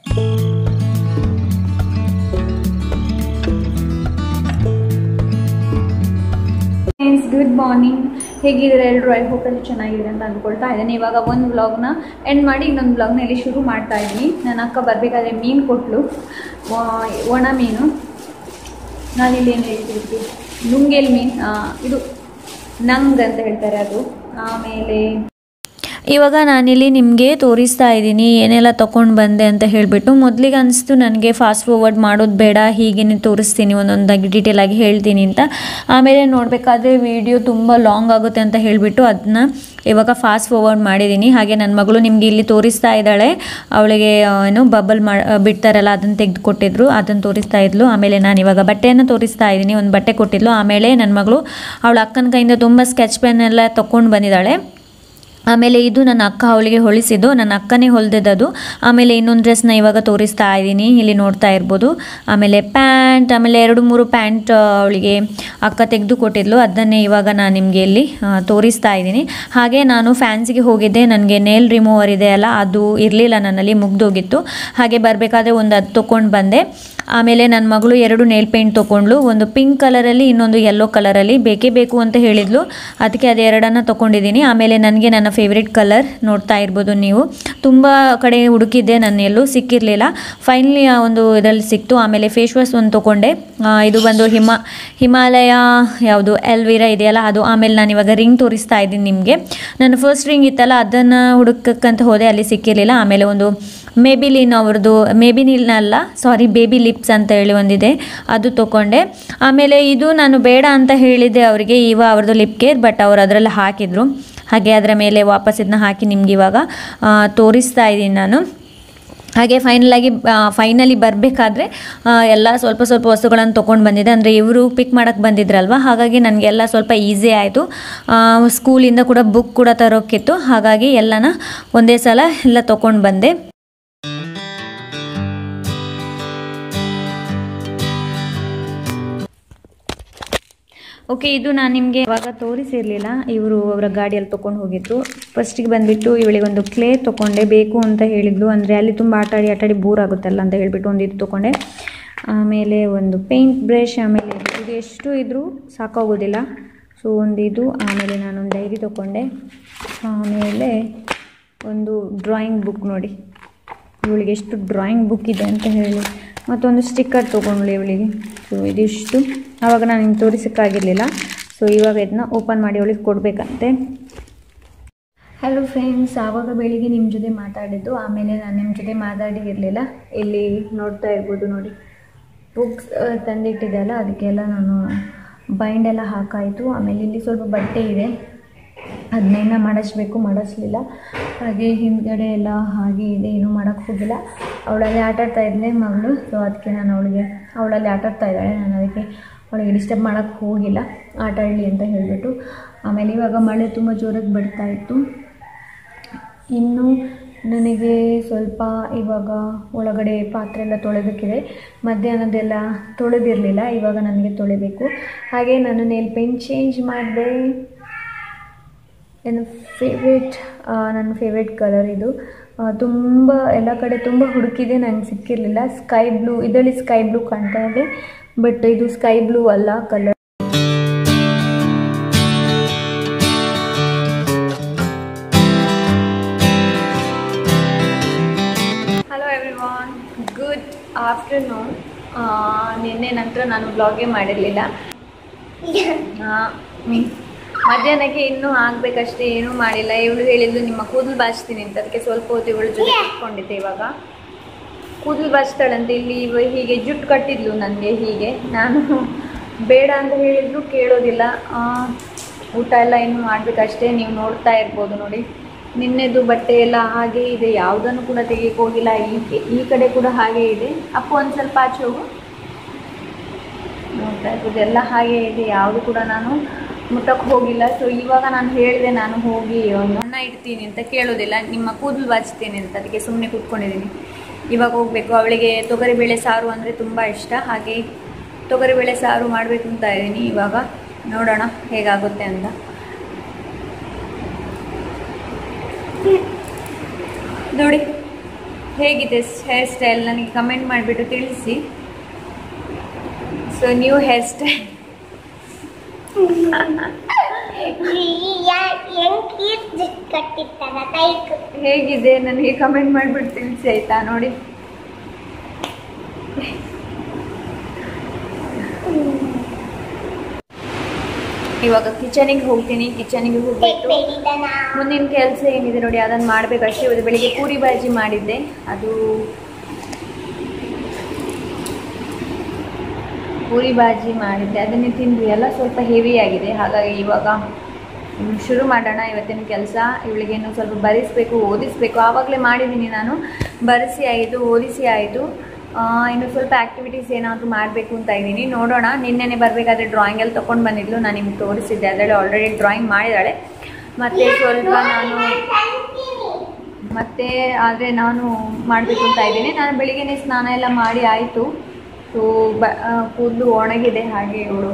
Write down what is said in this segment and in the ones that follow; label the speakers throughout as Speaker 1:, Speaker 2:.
Speaker 1: friends good morning ಹೇಗಿದ್ದೀರಾ ಎಲ್ಲರೂ I hope ಎಲ್ಲ ಚೆನ್ನಾಗಿದೆ ಅಂತ ಅಂದ್ಕೊಳ್ತಾ ಇದ್ದೀನಿ ಇವಾಗ ಒಂದು ವ್ಲಾಗ್ನ ಎಂಡ್ ಮಾಡಿ ಇನ್ನೊಂದು ವ್ಲಾಗ್ನ ಇಲ್ಲಿ ಶುರು ಮಾಡ್ತಾ ಇದ್ದೀನಿ ನನ್ನ ಅಕ್ಕ ಬರಬೇಕಾದ್ರೆ ಮೀನು ಕೊಟ್ಟಲು ಒಣ ಮೀನು ನಾನಿಲ್ಲಿ ಏನು ಹೇಳ್ತಿರ್ತೀವಿ ನುಂಗೇಲ್ ಮೀನು ಆ, ಇದು ನಂಗ್ ಅಂತ ಹೇಳ್ತಾರೆ ಅದು ಆಮೇಲೆ
Speaker 2: ಇವಾಗ ನಾನಿಲ್ಲಿ ನಿಮಗೆ ತೋರಿಸ್ತಾ ಇದ್ದೀನಿ ಏನೆಲ್ಲ ತೊಗೊಂಡು ಬಂದೆ ಅಂತ ಹೇಳಿಬಿಟ್ಟು ಮೊದಲಿಗೆ ಅನಿಸ್ತು ನನಗೆ ಫಾಸ್ಟ್ ಫಾರ್ವರ್ಡ್ ಮಾಡೋದು ಬೇಡ ಹೀಗೇನೆ ತೋರಿಸ್ತೀನಿ ಒಂದೊಂದಾಗಿ ಡೀಟೇಲ್ ಆಗಿ ಹೇಳ್ತೀನಿ ಅಂತ ಆಮೇಲೆ ನೋಡಬೇಕಾದ್ರೆ ವಿಡಿಯೋ ತುಂಬ ಲಾಂಗ್ ಆಗುತ್ತೆ ಅಂತ ಹೇಳಿಬಿಟ್ಟು ಅದನ್ನ ಇವಾಗ ಫಾಸ್ಟ್ ಫಾರ್ವರ್ಡ್ ಮಾಡಿದ್ದೀನಿ ಹಾಗೆ ನನ್ನ ಮಗಳು ನಿಮಗೆ ಇಲ್ಲಿ ತೋರಿಸ್ತಾ ಇದ್ದಾಳೆ ಅವಳಿಗೆ ಆ, ಏನು ಬಬಲ್ ಮಾ ಬಿಡ್ತಾರಲ್ಲ ಅದನ್ನು ತೆಗೆದು ಕೊಟ್ಟಿದ್ರು ಅದನ್ನು ತೋರಿಸ್ತಾ ಇದ್ಲು ಆಮೇಲೆ ನಾನು ಇವಾಗ ಬಟ್ಟೆಯನ್ನು ತೋರಿಸ್ತಾ ಇದ್ದೀನಿ ಒಂದು ಬಟ್ಟೆ ಕೊಟ್ಟಿದ್ಲು ಆಮೇಲೆ ನನ್ನ ಮಗಳು ಅವಳ ಅಕ್ಕನ ಕೈಯಿಂದ ತುಂಬ ಸ್ಕೆಚ್ ಪೆನ್ ಎಲ್ಲ ತೊಗೊಂಡು ಬಂದಿದ್ದಾಳೆ ಆಮೇಲೆ ಇದು ನನ್ನ ಅಕ್ಕ ಅವಳಿಗೆ ಹೊಲಿಸಿದ್ದು ನನ್ನ ಅಕ್ಕನೇ ಹೊಲಿದದ್ದು ಆಮೇಲೆ ಇನ್ನೊಂದು ಡ್ರೆಸ್ನ ಇವಾಗ ತೋರಿಸ್ತಾ ಇದ್ದೀನಿ ಇಲ್ಲಿ ನೋಡ್ತಾ ಇರ್ಬೋದು ಆಮೇಲೆ ಪ್ಯಾಂಟ್ ಆಮೇಲೆ ಎರಡು ಮೂರು ಪ್ಯಾಂಟ್ ಅವಳಿಗೆ ಅಕ್ಕ ತೆಗೆದು ಕೊಟ್ಟಿದ್ಲು ಅದನ್ನೇ ಇವಾಗ ನಾನು ನಿಮಗೆ ಇಲ್ಲಿ ಆ, ತೋರಿಸ್ತಾ ಇದ್ದೀನಿ ಹಾಗೆ ನಾನು ಫ್ಯಾನ್ಸಿಗೆ ಹೋಗಿದ್ದೆ ನನಗೆ ನೇಲ್ ರಿಮೂವರ್ ಇದೆ ಅಲ್ಲ ಅದು ಇರಲಿಲ್ಲ ನನ್ನಲ್ಲಿ ಮುಗ್ದೋಗಿತ್ತು ಹಾಗೆ ಬರಬೇಕಾದ್ರೆ ಒಂದು ಅದು ತೊಗೊಂಡು ಬಂದೆ ಆಮೇಲೆ ನನ್ನ ಮಗಳು ಎರಡು ನೇಲ್ ಪೇಂಟ್ ತೊಗೊಂಡ್ಲು ಒಂದು ಪಿಂಕ್ ಕಲರಲ್ಲಿ ಇನ್ನೊಂದು ಯೆಲ್ಲೋ ಕಲರಲ್ಲಿ ಬೇಕೇ ಬೇಕು ಅಂತ ಹೇಳಿದ್ಲು ಅದಕ್ಕೆ ಅದು ಎರಡನ್ನು ತೊಗೊಂಡಿದ್ದೀನಿ ಆಮೇಲೆ ನನಗೆ ನನ್ನ ಫೇವ್ರೆಟ್ ಕಲರ್ ನೋಡ್ತಾ ಇರ್ಬೋದು ನೀವು ತುಂಬ ಕಡೆ ಹುಡುಕಿದ್ದೆ ನನ್ನ ಎಲ್ಲೂ ಸಿಕ್ಕಿರಲಿಲ್ಲ ಫೈನಲಿ ಆ ಒಂದು ಇದರಲ್ಲಿ ಸಿಕ್ತು ಆಮೇಲೆ ಫೇಸ್ ವಾಶ್ ಒಂದು ತೊಗೊಂಡೆ ಆ, ಇದು ಬಂದು ಹಿಮ ಹಿಮಾಲಯ ಯಾವುದು ಎಲ್ವಿರಾ ಇದೆಯಲ್ಲ ಅದು ಆಮೇಲೆ ನಾನು ಇವಾಗ ರಿಂಗ್ ತೋರಿಸ್ತಾ ಇದ್ದೀನಿ ನಿಮಗೆ ನನ್ನ ಫಸ್ಟ್ ರಿಂಗ್ ಇತ್ತಲ್ಲ ಅದನ್ನು ಹುಡುಕಕ್ಕಂತ ಹೋದೆ ಅಲ್ಲಿ ಸಿಕ್ಕಿರಲಿಲ್ಲ ಆಮೇಲೆ ಒಂದು ಮೇಬಿಲಿನ್ ಅವ್ರದ್ದು ಮೇಬಿನಿಲ್ ಅಲ್ಲ ಸಾರಿ ಬೇಬಿ ಲಿಪ್ಸ್ ಅಂತ ಹೇಳಿ ಒಂದಿದೆ ಅದು ತೊಗೊಂಡೆ ಆಮೇಲೆ ಇದು ನಾನು ಬೇಡ ಅಂತ ಹೇಳಿದ್ದೆ ಅವರಿಗೆ ಇವ ಅವ್ರದ್ದು ಲಿಪ್ ಕೇರ್ ಬಟ್ ಅವ್ರು ಅದರಲ್ಲಿ ಹಾಕಿದ್ರು ಹಾಗೆ ಅದರ ಮೇಲೆ ವಾಪಸ್ ಇದನ್ನ ಹಾಕಿ ನಿಮ್ಗೆ ಇವಾಗ ಆ, ತೋರಿಸ್ತಾ ಇದ್ದೀನಿ ನಾನು ಹಾಗೆ ಫೈನಲಾಗಿ ಫೈನಲಿ ಬರಬೇಕಾದ್ರೆ ಎಲ್ಲ ಸ್ವಲ್ಪ ಸ್ವಲ್ಪ ವಸ್ತುಗಳನ್ನು ತೊಗೊಂಡು ಬಂದಿದ್ದೆ ಅಂದರೆ ಇವರು ಪಿಕ್ ಮಾಡೋಕ್ಕೆ ಬಂದಿದ್ರಲ್ವ ಹಾಗಾಗಿ ನನಗೆಲ್ಲ ಸ್ವಲ್ಪ ಈಸಿ ಆಯಿತು ಸ್ಕೂಲಿಂದ ಕೂಡ ಬುಕ್ ಕೂಡ ತರೋಕ್ಕಿತ್ತು ಹಾಗಾಗಿ ಎಲ್ಲನ ಒಂದೇ ಸಲ ಎಲ್ಲ ತೊಗೊಂಡು ಬಂದೆ ಓಕೆ ಇದು ನಾನು ನಿಮಗೆ ಇವಾಗ ತೋರಿಸಿರಲಿಲ್ಲ ಇವರು ಅವರ ಗಾಡಿಯಲ್ಲಿ ತೊಗೊಂಡು ಹೋಗಿದ್ರು ಫಸ್ಟಿಗೆ ಬಂದುಬಿಟ್ಟು ಇವಳಿಗೆ ಒಂದು ಕ್ಲೇ ತೊಗೊಂಡೆ ಬೇಕು ಅಂತ ಹೇಳಿದ್ಲು ಅಂದರೆ ಅಲ್ಲಿ ತುಂಬ ಆಟಾಡಿ ಆಟಾಡಿ ಬೋರ್ ಆಗುತ್ತಲ್ಲ ಅಂತ ಹೇಳಿಬಿಟ್ಟು ಒಂದು ಇದು ತೊಗೊಂಡೆ ಆಮೇಲೆ ಒಂದು ಪೇಂಟ್ ಬ್ರಷ್ ಆಮೇಲೆ ಇದು ಇದು ಎಷ್ಟು ಇದ್ದರೂ ಸಾಕಾಗೋದಿಲ್ಲ ಸೊ ಒಂದು ಇದು ಆಮೇಲೆ ನಾನೊಂದು ಡೈರಿ ತೊಗೊಂಡೆ ಆಮೇಲೆ ಒಂದು ಡ್ರಾಯಿಂಗ್ ಬುಕ್ ನೋಡಿ ಇವಳಿಗೆ ಎಷ್ಟು ಡ್ರಾಯಿಂಗ್ ಬುಕ್ ಇದೆ ಅಂತ ಹೇಳಿ ಮತ್ತೊಂದು ಸ್ಟಿಕ್ಕರ್ ತೊಗೊಂಡ್ಳು ಇವಳಿಗೆ ಸೊ ಇದಿಷ್ಟು ಆವಾಗ ನಾನು ನಿಮ್ಗೆ ತೋರಿಸೋಕ್ಕಾಗಿರಲಿಲ್ಲ ಸೊ ಇವಾಗ ಇದನ್ನ ಓಪನ್ ಮಾಡಿ ಅವಳಿಗೆ ಕೊಡಬೇಕಂತೆ
Speaker 1: ಹಲೋ ಫ್ರೆಂಡ್ಸ್ ಆವಾಗ ಬೆಳಿಗ್ಗೆ ನಿಮ್ಮ ಜೊತೆ ಮಾತಾಡಿದ್ದು ಆಮೇಲೆ ನಾನು ನಿಮ್ಮ ಜೊತೆ ಮಾತಾಡಿರಲಿಲ್ಲ ಇಲ್ಲಿ ನೋಡ್ತಾ ಇರ್ಬೋದು ನೋಡಿ ಬುಕ್ಸ್ ತಂದಿಟ್ಟಿದ್ದೆಲ್ಲ ಅದಕ್ಕೆಲ್ಲ ನಾನು ಬೈಂಡ್ ಎಲ್ಲ ಹಾಕಾಯಿತು ಆಮೇಲೆ ಇಲ್ಲಿ ಸ್ವಲ್ಪ ಬಟ್ಟೆ ಇದೆ ಅದನ್ನೇನ ಮಾಡಿಸ್ಬೇಕು ಮಾಡಿಸ್ಲಿಲ್ಲ ಹಾಗೆ ಹಿಂದ್ಗಡೆ ಎಲ್ಲ ಹಾಗೆ ಇದೆ ಏನೂ ಮಾಡೋಕ್ಕೆ ಹೋಗಿಲ್ಲ ಅವಳಲ್ಲಿ ಆಟಾಡ್ತಾ ಇದ್ಲೆ ಮಗಳು ಸೊ ಅದಕ್ಕೆ ನಾನು ಅವಳಿಗೆ ಅವಳಲ್ಲಿ ಆಟಾಡ್ತಾ ಇದ್ದಾಳೆ ನಾನು ಅದಕ್ಕೆ ಅವಳಿಗೆ ಡಿಸ್ಟರ್ಬ್ ಮಾಡೋಕ್ಕೆ ಹೋಗಿಲ್ಲ ಆಟ ಆಡಲಿ ಅಂತ ಹೇಳಿಬಿಟ್ಟು ಆಮೇಲೆ ಇವಾಗ ಮಳೆ ತುಂಬ ಜೋರಾಗಿ ಬರ್ತಾ ಇತ್ತು ಇನ್ನು ನನಗೆ ಸ್ವಲ್ಪ ಇವಾಗ ಒಳಗಡೆ ಪಾತ್ರೆ ಎಲ್ಲ ತೊಳೆಬೇಕಿದೆ ಮಧ್ಯಾಹ್ನದೆಲ್ಲ ತೊಳೆದಿರಲಿಲ್ಲ ಇವಾಗ ನನಗೆ ತೊಳಿಬೇಕು ಹಾಗೆ ನಾನು ನೇಲ್ ಪೇಂಟ್ ಚೇಂಜ್ ಮಾಡಿದೆ ನನ್ನ ಫೇವ್ರೇಟ್ ನನ್ನ ಫೇವ್ರೇಟ್ ಕಲರ್ ಇದು ಆ, ತುಂಬ ಎಲ್ಲ ಕಡೆ ತುಂಬ ಹುಡುಕಿದೆ ನನಗೆ ಸಿಕ್ಕಿರಲಿಲ್ಲ ಸ್ಕೈ ಬ್ಲೂ ಇದರಲ್ಲಿ ಸ್ಕೈ ಬ್ಲೂ ಕಾಣ್ತಾ ಇದೆ ಬಟ್ ಇದು ಸ್ಕೈ ಬ್ಲೂ ಅಲ್ಲ colour hello everyone good afternoon ನಿನ್ನೆ ನಂತರ ನಾನು ಬ್ಲಾಗೇ ಮಾಡಿರಲಿಲ್ಲ ಮಧ್ಯಾಹ್ನಕ್ಕೆ ಇನ್ನೂ ಆಗಬೇಕಷ್ಟೇ ಏನೂ ಮಾಡಿಲ್ಲ ಇವಳು ಹೇಳಿದ್ಲು ನಿಮ್ಮ ಕೂದಲು ಬಾಚ್ತೀನಿ ಅಂತ ಅದಕ್ಕೆ ಸ್ವಲ್ಪ ಹೊತ್ತು ಇವಳು ಜೊತೆ ಕೂತ್ಕೊಂಡಿದ್ದೆ ಇವಾಗ ಕೂದಲು ಬಾಚ್ತಾಳಂತೆ ಇಲ್ಲಿ ಇವ ಹೀಗೆ ಜುಟ್ಟು ಕಟ್ಟಿದ್ಲು ನನಗೆ ಹೀಗೆ ನಾನು ಬೇಡ ಅಂತ ಹೇಳಿದ್ರು ಕೇಳೋದಿಲ್ಲ ಆ, ಊಟ ಎಲ್ಲ ಇನ್ನು ಮಾಡಬೇಕಷ್ಟೇ ನೀವು ನೋಡ್ತಾ ಇರ್ಬೋದು ನೋಡಿ ನಿನ್ನೆದು ಬಟ್ಟೆ ಎಲ್ಲ ಹಾಗೆ ಇದೆ ಯಾವುದನ್ನು ಕೂಡ ತೆಗಿಯಕ್ಕೆ ಹೋಗಿಲ್ಲ ಈ ಈ ಕಡೆ ಕೂಡ ಹಾಗೆ ಇದೆ ಅಪ್ಪು ಒಂದು ಸ್ವಲ್ಪ ಆಚೆ ಹೋಗು ನೋಡ್ತಾ ಇರ್ಬೋದು ಎಲ್ಲ ಹಾಗೆ ಇದೆ ಯಾವುದು ಕೂಡ ನಾನು ಮುಟ್ಟಕ್ಕೆ ಹೋಗಿಲ್ಲ ಸೊ ಇವಾಗ ನಾನು ಹೇಳಿದೆ ನಾನು ಹೋಗಿ ಒಂದು ಅನ್ನ ಇಡ್ತೀನಿ ಅಂತ ಕೇಳೋದಿಲ್ಲ ನಿಮ್ಮ ಕೂದಲು ಬಾಚ್ತೀನಿ ಅಂತ ಅದಕ್ಕೆ ಸುಮ್ಮನೆ ಕೂತ್ಕೊಂಡಿದ್ದೀನಿ ಇವಾಗ ಹೋಗಬೇಕು ಅವಳಿಗೆ ತೊಗರಿಬೇಳೆ ಸಾರು ಅಂದರೆ ತುಂಬ ಇಷ್ಟ ಹಾಗೆ ತೊಗರಿಬೇಳೆ ಸಾರು ಮಾಡಬೇಕು ಅಂತ ಇದ್ದೀನಿ ಇವಾಗ ನೋಡೋಣ ಹೇಗಾಗುತ್ತೆ ಅಂತ ನೋಡಿ ಹೇಗಿದೆ ಹೇರ್ ಸ್ಟೈಲ್ ನನಗೆ ಕಮೆಂಟ್ ಮಾಡಿಬಿಟ್ಟು ತಿಳಿಸಿ ಸೊ ನ್ಯೂ ಹೇರ್ ಸ್ಟೈಲ್
Speaker 3: ಕಟ್ಟಿರ್ತಾರ ಕೈಕ್
Speaker 1: ಹೇಗಿದೆ ನನಗೆ ಕಮೆಂಟ್ ಮಾಡಿಬಿಟ್ಟು ತಿಳಿಸಿ ಆಯ್ತಾ ನೋಡಿ ಇವಾಗ ಕಿಚನಿಗೆ ಹೋಗ್ತೀನಿ ಕಿಚನಿಗೆ ಹೋಗ್ಬಿಟ್ಟು ಮುಂದಿನ ಕೆಲಸ ಏನಿದೆ ನೋಡಿ ಅದನ್ನು ಮಾಡಬೇಕಷ್ಟೇ ಇವತ್ತು ಬೆಳಿಗ್ಗೆ ಪೂರಿ ಭಾಜಿ ಮಾಡಿದ್ದೆ ಅದು ಪೂರಿ ಭಾಜಿ ಮಾಡಿದ್ದೆ ಅದನ್ನೇ ತಿಂದ್ವಿ ಎಲ್ಲ ಸ್ವಲ್ಪ ಹೆವಿ ಆಗಿದೆ ಹಾಗಾಗಿ ಇವಾಗ ಹ್ಮ್, ಶುರು ಮಾಡೋಣ ಇವತ್ತಿನ ಕೆಲಸ ಇವಳಿಗೇನು ಸ್ವಲ್ಪ ಬರೆಸ್ಬೇಕು ಓದಿಸ್ಬೇಕು ಆವಾಗಲೇ ಮಾಡಿದ್ದೀನಿ ನಾನು ಬರೆಸಿ ಆಯಿತು ಓದಿಸಿ ಆಯಿತು ಇನ್ನು ಸ್ವಲ್ಪ ಆ್ಯಕ್ಟಿವಿಟೀಸ್ ಏನಾದರೂ ಮಾಡಬೇಕು ಅಂತ ಇದ್ದೀನಿ ನೋಡೋಣ ನಿನ್ನೆನೆ ಬರಬೇಕಾದ್ರೆ ಡ್ರಾಯಿಂಗಲ್ಲಿ ತೊಗೊಂಡು ಬಂದಿದ್ಲು ನಾನು ನಿಮ್ಗೆ ತೋರಿಸಿದ್ದೆ ಅದರಲ್ಲಿ ಆಲ್ರೆಡಿ ಡ್ರಾಯಿಂಗ್ ಮಾಡಿದ್ದಾಳೆ ಮತ್ತು ಸ್ವಲ್ಪ ನಾನು ಮತ್ತೆ ಆದರೆ ನಾನು ಮಾಡಬೇಕು ಅಂತ ಇದ್ದೀನಿ ನಾನು ಬೆಳಿಗ್ಗೆನೇ ಸ್ನಾನ ಎಲ್ಲ ಮಾಡಿ ಆಯಿತು ಸೊ ಬ ಕೂದಲು ಒಣಗಿದೆ ಹಾಗೆ ಇವಳು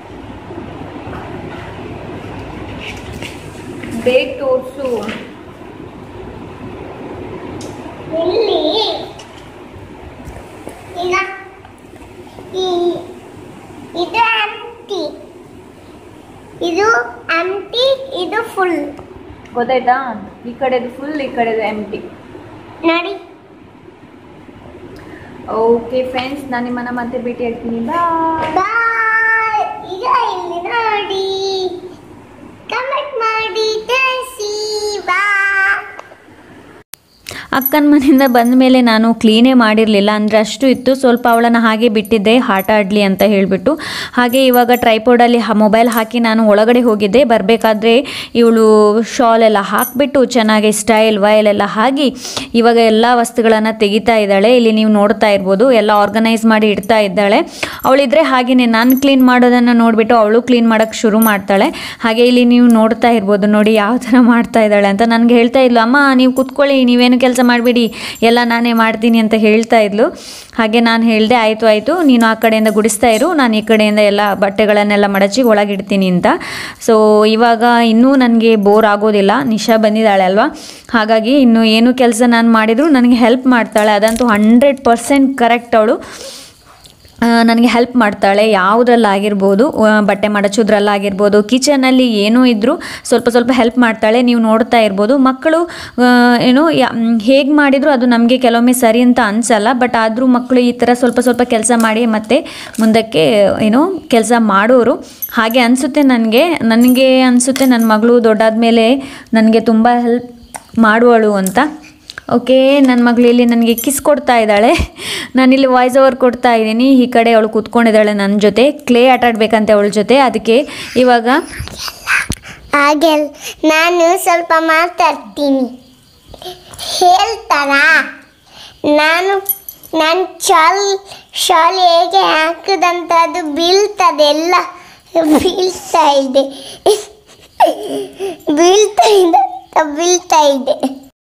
Speaker 1: ಬೇಗ ತೋರಿಸು
Speaker 3: ಇಲ್ಲಿ ಈಗ ಈ ಇದು ಆಂಟಿ ಇದು ಆಂಟಿ ಇದು ಫುಲ್
Speaker 1: ಗೊತ್ತಾಯ್ತಾ ಈ ಕಡೆದು ಫುಲ್ ಈ ಕಡೆದು ಎಂಟಿ
Speaker 3: ನೋಡಿ
Speaker 1: ಓಕೆ ಫ್ರೆಂಡ್ಸ್ ನಾನು ನಿಮ್ಮನ್ನ ಮತ್ತೆ ಭೇಟಿ ಆಗ್ತೀನಿ ಬಾಯ್
Speaker 3: ಬಾಯ್ ಈಗ ಇಲ್ಲಿ ನೋಡಿ ಕಮೆಂಟ್ ಮಾಡಿ ತಿಳಿಸಿ ಬಾಯ್
Speaker 2: ಅಕ್ಕನ ಮನೆಯಿಂದ ಬಂದ ಮೇಲೆ ನಾನು ಕ್ಲೀನೇ ಮಾಡಿರಲಿಲ್ಲ ಅಂದರೆ ಅಷ್ಟು ಇತ್ತು ಸ್ವಲ್ಪ ಅವಳನ್ನು ಹಾಗೆ ಬಿಟ್ಟಿದ್ದೆ ಆಟ ಆಡಲಿ ಅಂತ ಹೇಳಿಬಿಟ್ಟು ಹಾಗೆ ಇವಾಗ ಟ್ರೈಪೋಡಲ್ಲಿ ಮೊಬೈಲ್ ಹಾಕಿ ನಾನು ಒಳಗಡೆ ಹೋಗಿದ್ದೆ ಬರಬೇಕಾದ್ರೆ ಇವಳು ಶಾಲ್ ಎಲ್ಲ ಹಾಕಿಬಿಟ್ಟು ಚೆನ್ನಾಗಿ ಸ್ಟೈಲ್ ವೈಲ್ ಎಲ್ಲ ಹಾಕಿ ಇವಾಗ ಎಲ್ಲ ವಸ್ತುಗಳನ್ನು ತೆಗಿತಾ ಇದ್ದಾಳೆ ಇಲ್ಲಿ ನೀವು ನೋಡ್ತಾ ಇರ್ಬೋದು ಎಲ್ಲ ಆರ್ಗನೈಸ್ ಮಾಡಿ ಇಡ್ತಾ ಇದ್ದಾಳೆ ಅವಳಿದ್ರೆ ಹಾಗೆಯೇ ನಾನು ಕ್ಲೀನ್ ಮಾಡೋದನ್ನು ನೋಡಿಬಿಟ್ಟು ಅವಳು ಕ್ಲೀನ್ ಮಾಡೋಕ್ಕೆ ಶುರು ಮಾಡ್ತಾಳೆ ಹಾಗೆ ಇಲ್ಲಿ ನೀವು ನೋಡ್ತಾ ಇರ್ಬೋದು ನೋಡಿ ಯಾವ ಥರ ಮಾಡ್ತಾ ಇದ್ದಾಳೆ ಅಂತ ನನಗೆ ಹೇಳ್ತಾ ಇದ್ಲು ಅಮ್ಮ ನೀವು ಕುತ್ಕೊಳ್ಳಿ ನೀವೇನು ಕೆಲಸ ಮಾಡಬೇಡಿ ಎಲ್ಲ ನಾನೇ ಮಾಡ್ತೀನಿ ಅಂತ ಹೇಳ್ತಾ ಇದ್ಲು ಹಾಗೆ ನಾನು ಹೇಳಿದೆ ಆಯಿತು ಆಯಿತು ನೀನು ಆ ಕಡೆಯಿಂದ ಗುಡಿಸ್ತಾ ಇರು ನಾನು ಈ ಕಡೆಯಿಂದ ಎಲ್ಲ ಬಟ್ಟೆಗಳನ್ನೆಲ್ಲ ಮಡಚಿ ಒಳಗಿಡ್ತೀನಿ ಅಂತ ಸೊ ಇವಾಗ ಇನ್ನೂ ನನಗೆ ಬೋರ್ ಆಗೋದಿಲ್ಲ ನಿಶಾ ಬಂದಿದ್ದಾಳೆ ಅಲ್ವಾ ಹಾಗಾಗಿ ಇನ್ನು ಏನು ಕೆಲಸ ನಾನು ಮಾಡಿದರೂ ನನಗೆ ಹೆಲ್ಪ್ ಮಾಡ್ತಾಳೆ ಅದಂತೂ ಹಂಡ್ರೆಡ್ ಪರ್ಸೆಂಟ್ ಕರೆಕ್ಟ್ ಅವಳು ಆ, ನನಗೆ ಹೆಲ್ಪ್ ಮಾಡ್ತಾಳೆ ಯಾವುದ್ರಲ್ಲಾಗಿರ್ಬೋದು ಆ, ಬಟ್ಟೆ ಮಡಚೋದ್ರಲ್ಲಾಗಿರ್ಬೋದು ಕಿಚನಲ್ಲಿ ಏನೂ ಇದ್ದರೂ ಸ್ವಲ್ಪ ಸ್ವಲ್ಪ ಹೆಲ್ಪ್ ಮಾಡ್ತಾಳೆ ನೀವು ನೋಡ್ತಾ ಇರ್ಬೋದು ಮಕ್ಕಳು ಆ, ಏನು ಹೇಗೆ ಮಾಡಿದರೂ ಅದು ನಮಗೆ ಕೆಲವೊಮ್ಮೆ ಸರಿ ಅಂತ ಅನಿಸಲ್ಲ ಬಟ್ ಆದರೂ ಮಕ್ಕಳು ಈ ಥರ ಸ್ವಲ್ಪ ಸ್ವಲ್ಪ ಕೆಲಸ ಮಾಡಿ ಮತ್ತೆ ಮುಂದಕ್ಕೆ ಏನು ಕೆಲಸ ಮಾಡೋರು ಹಾಗೆ ಅನಿಸುತ್ತೆ ನನಗೆ ನನಗೆ ಅನಿಸುತ್ತೆ ನನ್ನ ಮಗಳು ದೊಡ್ಡಾದ್ಮೇಲೆ ನನಗೆ ತುಂಬ ಹೆಲ್ಪ್ ಮಾಡುವಳು ಅಂತ ಓಕೆ ನನ್ನ ಮಗಳು ಇಲ್ಲಿ ನನಗೆ ಕಿಸ್ ಕೊಡ್ತಾ ಇದ್ದಾಳೆ ನಾನಿಲ್ಲಿ ವಾಯ್ಸ್ ಓವರ್ ಕೊಡ್ತಾ ಇದ್ದೀನಿ ಈ ಕಡೆ ಅವಳು ಕೂತ್ಕೊಂಡಿದ್ದಾಳೆ ನನ್ನ ಜೊತೆ ಕ್ಲೇ ಆಟ ಆಡ್ಬೇಕಂತೆ ಅವಳ ಜೊತೆ ಅದಕ್ಕೆ ಇವಾಗ
Speaker 3: ಹಾಗೆ ನಾನು ಸ್ವಲ್ಪ ಮಾತಾಡ್ತೀನಿ ಹೇಳ್ತಾರಾ ನಾನು ನನ್ನ ಶಾಲ್ ಶಾಲ್ ಹೇಗೆ ಹಾಕದಂತ ಅದು ಬೀಳ್ತದೆ ಎಲ್ಲ ಬೀಳ್ತಾ ಇದೆ ಬೀಳ್ತಾ ಇದೆ ಬೀಳ್ತಾ ಇದೆ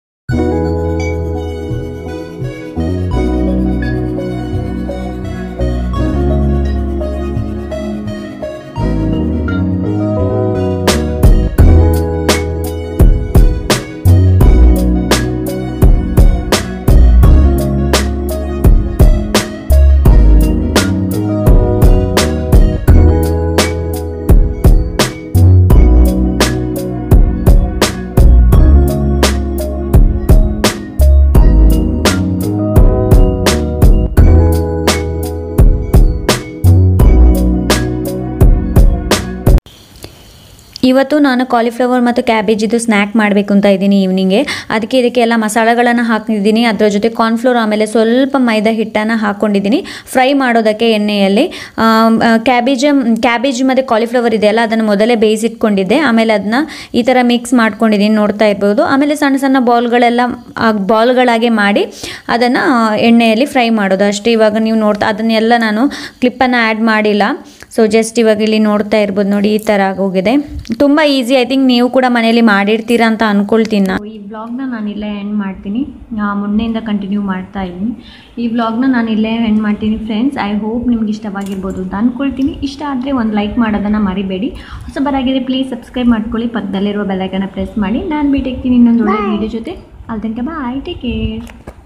Speaker 2: ಇವತ್ತು ನಾನು ಕಾಲಿಫ್ಲವರ್ ಮತ್ತು ಕ್ಯಾಬೇಜಿದು ಸ್ನ್ಯಾಕ್ ಮಾಡಬೇಕು ಅಂತ ಇದ್ದೀನಿ ಈವ್ನಿಂಗೆ ಅದಕ್ಕೆ ಇದಕ್ಕೆ ಎಲ್ಲ ಮಸಾಲೆಗಳನ್ನು ಹಾಕಿದ್ದೀನಿ ಅದರ ಜೊತೆ ಕಾರ್ನ್ಫ್ಲೋರ್ ಆಮೇಲೆ ಸ್ವಲ್ಪ ಮೈದಾ ಹಿಟ್ಟನ್ನು ಹಾಕ್ಕೊಂಡಿದ್ದೀನಿ ಫ್ರೈ ಮಾಡೋದಕ್ಕೆ ಎಣ್ಣೆಯಲ್ಲಿ ಕ್ಯಾಬೇಜ್ ಕ್ಯಾಬೇಜ್ ಮತ್ತು ಕಾಲಿಫ್ಲವರ್ ಇದೆಯಲ್ಲ ಅದನ್ನು ಮೊದಲೇ ಬೇಯಿಸಿಟ್ಕೊಂಡಿದ್ದೆ ಆಮೇಲೆ ಅದನ್ನ ಈ ಥರ ಮಿಕ್ಸ್ ಮಾಡ್ಕೊಂಡಿದ್ದೀನಿ ನೋಡ್ತಾ ಇರ್ಬೋದು ಆಮೇಲೆ ಸಣ್ಣ ಸಣ್ಣ ಬಾಲ್ಗಳೆಲ್ಲ ಬಾಲ್ಗಳಾಗೆ ಮಾಡಿ ಅದನ್ನು ಎಣ್ಣೆಯಲ್ಲಿ ಫ್ರೈ ಮಾಡೋದು ಅಷ್ಟೇ ಇವಾಗ ನೀವು ನೋಡ್ತಾ ಅದನ್ನೆಲ್ಲ ನಾನು ಕ್ಲಿಪ್ಪನ್ನು ಆ್ಯಡ್ ಮಾಡಿಲ್ಲ ಸೊ ಜಸ್ಟ್ ಇವಾಗ ಇಲ್ಲಿ ನೋಡ್ತಾ ಇರ್ಬೋದು ನೋಡಿ ಈ ಥರ ಆಗೋಗಿದೆ ತುಂಬ ಈಸಿ ಐ ಥಿಂಕ್ ನೀವು ಕೂಡ ಮನೇಲಿ ಮಾಡಿರ್ತೀರಾ ಅಂತ ಅನ್ಕೊಳ್ತೀನಿ ನಾನು
Speaker 1: ಈ ವ್ಲಾಗ್ನ ನಾನು ಇಲ್ಲೇ ಎಂಡ್ ಮಾಡ್ತೀನಿ ಆ, ಮೊನ್ನೆಯಿಂದ ಕಂಟಿನ್ಯೂ ಮಾಡ್ತಾ ಇದ್ದೀನಿ ಈ ವ್ಲಾಗ್ನ ನಾನು ಇಲ್ಲೇ ಎಂಡ್ ಮಾಡ್ತೀನಿ ಫ್ರೆಂಡ್ಸ್ ಐ ಹೋಪ್ ನಿಮ್ಗೆ ಇಷ್ಟವಾಗಿರ್ಬೋದು ಅಂತ ಅಂದ್ಕೊಳ್ತೀನಿ ಇಷ್ಟ ಆದರೆ ಒಂದು ಲೈಕ್ ಮಾಡೋದನ್ನು ಮರಿಬೇಡಿ ಹೊಸಬರಾಗಿದೆ ಪ್ಲೀಸ್ ಸಬ್ಸ್ಕ್ರೈಬ್ ಮಾಡ್ಕೊಳ್ಳಿ ಪಕ್ಕದಲ್ಲಿರುವ ಬೆಲ್ಲೈಕನ್ನ ಪ್ರೆಸ್ ಮಾಡಿ ನಾನು ಭೇಟಿ ಆಗ್ತೀನಿ ಇನ್ನೊಂದು ಒಳ್ಳೆ ವೀಡಿಯೋ ಜೊತೆ ಅಲ್ಲಿ ತನಕ ಬಾಯ್ ಟೇಕ್ ಕೇರ್